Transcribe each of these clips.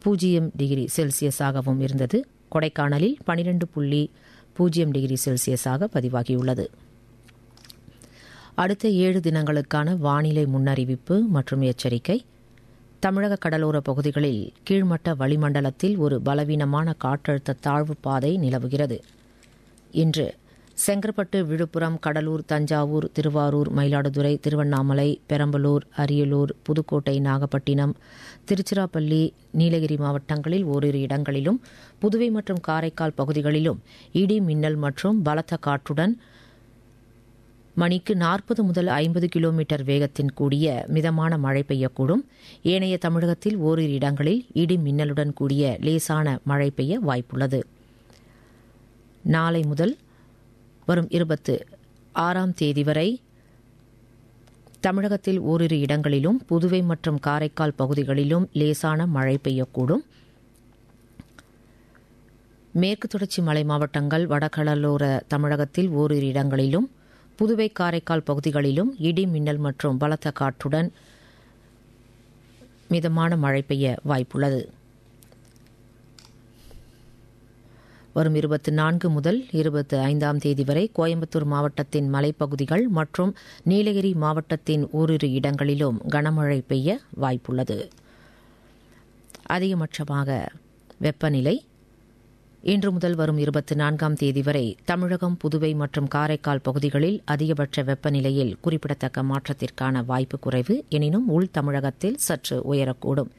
பூஜ்ஜியம் டிகிரி செல்சியஸாகவும் இருந்தது கொடைக்கானலில் பனிரெண்டு புள்ளி பூஜ்ஜியம் டிகிரி செல்சியஸாக பதிவாகியுள்ளது அடுத்த ஏழு தினங்களுக்கான வானிலை முன்னறிவிப்பு மற்றும் எச்சரிக்கை தமிழக கடலோர பகுதிகளில் கீழ்மட்ட வளிமண்டலத்தில் ஒரு பலவீனமான காற்றழுத்த தாழ்வு பாதை நிலவுகிறது இன்று செங்கற்பட்டு விழுப்புரம் கடலூர் தஞ்சாவூர் திருவாரூர் மயிலாடுதுறை திருவண்ணாமலை பெரம்பலூர் அரியலூர் புதுக்கோட்டை நாகப்பட்டினம் திருச்சிராப்பள்ளி நீலகிரி மாவட்டங்களில் ஓரிரு இடங்களிலும் புதுவை மற்றும் காரைக்கால் பகுதிகளிலும் இடி மின்னல் மற்றும் பலத்த காற்றுடன் மணிக்கு நாற்பது முதல் ஐம்பது கிலோமீட்டர் வேகத்தின் கூடிய மிதமான மழை பெய்யக்கூடும் ஏனைய தமிழகத்தில் ஓரிரு இடங்களில் இடி மின்னலுடன் கூடிய லேசான மழை பெய்ய வாய்ப்புள்ளது நாளை முதல் வரும் இருபத்து ஆறாம் தேதி வரை தமிழகத்தில் ஓரிரு இடங்களிலும் புதுவை மற்றும் காரைக்கால் பகுதிகளிலும் லேசான மழை பெய்யக்கூடும் மேற்கு தொடர்ச்சி மலை மாவட்டங்கள் வடகடலோர தமிழகத்தில் ஓரிரு இடங்களிலும் புதுவை காரைக்கால் பகுதிகளிலும் இடி மின்னல் மற்றும் பலத்த காற்றுடன் மிதமான மழை பெய்ய வாய்ப்புள்ளது வரும் இருபத்தி நான்கு முதல் இருபத்தி ஐந்தாம் தேதி வரை கோயம்புத்தூர் மாவட்டத்தின் மலைப்பகுதிகள் மற்றும் நீலகிரி மாவட்டத்தின் ஓரிரு இடங்களிலும் கனமழை பெய்ய வாய்ப்புள்ளது அதிகபட்சமாக வெப்பநிலை இன்று முதல் வரும் இருபத்தி நான்காம் தேதி வரை தமிழகம் புதுவை மற்றும் காரைக்கால் பகுதிகளில் அதிகபட்ச வெப்பநிலையில் குறிப்பிடத்தக்க மாற்றத்திற்கான வாய்ப்பு குறைவு எனினும் உள் தமிழகத்தில் சற்று உயரக்கூடும்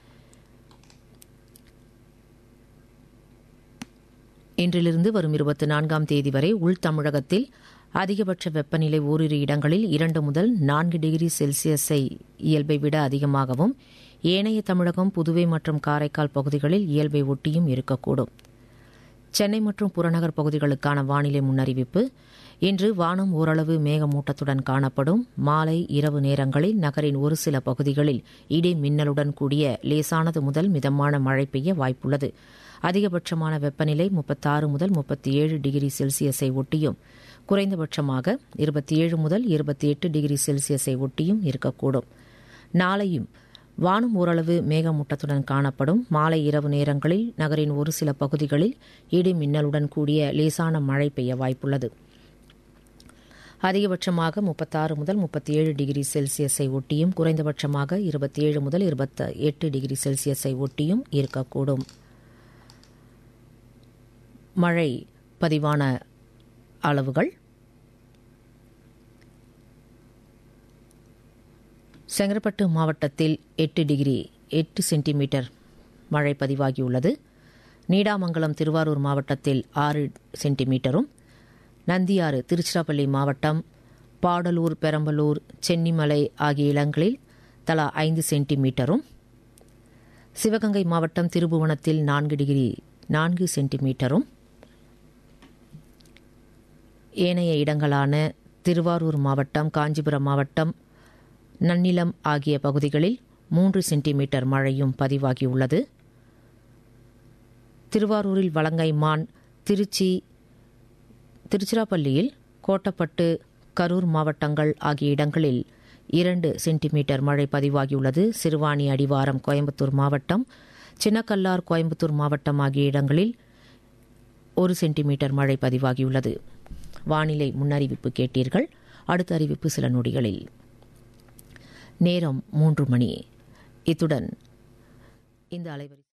இன்றிலிருந்து வரும் இருபத்தி நான்காம் தேதி வரை உள் தமிழகத்தில் அதிகபட்ச வெப்பநிலை ஓரிரு இடங்களில் இரண்டு முதல் நான்கு டிகிரி செல்சியஸை இயல்பை விட அதிகமாகவும் ஏனைய தமிழகம் புதுவை மற்றும் காரைக்கால் பகுதிகளில் இயல்பை ஒட்டியும் இருக்கக்கூடும் சென்னை மற்றும் புறநகர் பகுதிகளுக்கான வானிலை முன்னறிவிப்பு இன்று வானம் ஓரளவு மேகமூட்டத்துடன் காணப்படும் மாலை இரவு நேரங்களில் நகரின் ஒரு சில பகுதிகளில் இடி மின்னலுடன் கூடிய லேசானது முதல் மிதமான மழை பெய்ய வாய்ப்புள்ளது அதிகபட்சமான வெப்பநிலை முப்பத்தாறு முதல் முப்பத்தி ஏழு டிகிரி செல்சியஸை ஒட்டியும் குறைந்தபட்சமாக இருபத்தி ஏழு முதல் இருபத்தி எட்டு டிகிரி செல்சியஸை ஒட்டியும் இருக்கக்கூடும் நாளையும் வானம் ஓரளவு மேகமூட்டத்துடன் காணப்படும் மாலை இரவு நேரங்களில் நகரின் ஒரு சில பகுதிகளில் இடி மின்னலுடன் கூடிய லேசான மழை பெய்ய வாய்ப்புள்ளது அதிகபட்சமாக முப்பத்தாறு முதல் முப்பத்தி ஏழு டிகிரி செல்சியஸை ஒட்டியும் குறைந்தபட்சமாக இருபத்தி ஏழு முதல் இருபத்தி எட்டு டிகிரி செல்சியஸை ஒட்டியும் இருக்கக்கூடும் மழை பதிவான அளவுகள் செங்கற்பட்டு மாவட்டத்தில் எட்டு டிகிரி எட்டு சென்டிமீட்டர் மழை பதிவாகியுள்ளது நீடாமங்கலம் திருவாரூர் மாவட்டத்தில் ஆறு சென்டிமீட்டரும் நந்தியாறு திருச்சிராப்பள்ளி மாவட்டம் பாடலூர் பெரம்பலூர் சென்னிமலை ஆகிய இடங்களில் தலா ஐந்து சென்டிமீட்டரும் சிவகங்கை மாவட்டம் திருபுவனத்தில் நான்கு டிகிரி நான்கு சென்டிமீட்டரும் ஏனைய இடங்களான திருவாரூர் மாவட்டம் காஞ்சிபுரம் மாவட்டம் நன்னிலம் ஆகிய பகுதிகளில் மூன்று சென்டிமீட்டர் மழையும் பதிவாகியுள்ளது திருவாரூரில் வலங்கைமான் திருச்சி திருச்சிராப்பள்ளியில் கோட்டப்பட்டு கரூர் மாவட்டங்கள் ஆகிய இடங்களில் இரண்டு சென்டிமீட்டர் மழை பதிவாகியுள்ளது சிறுவாணி அடிவாரம் கோயம்புத்தூர் மாவட்டம் சின்னக்கல்லார் கோயம்புத்தூர் மாவட்டம் ஆகிய இடங்களில் ஒரு சென்டிமீட்டர் மழை பதிவாகியுள்ளது வானிலை முன்னறிவிப்பு கேட்டீர்கள் அடுத்த அறிவிப்பு சில நொடிகளில் நேரம் மூன்று மணி இத்துடன் இந்த அலைவரி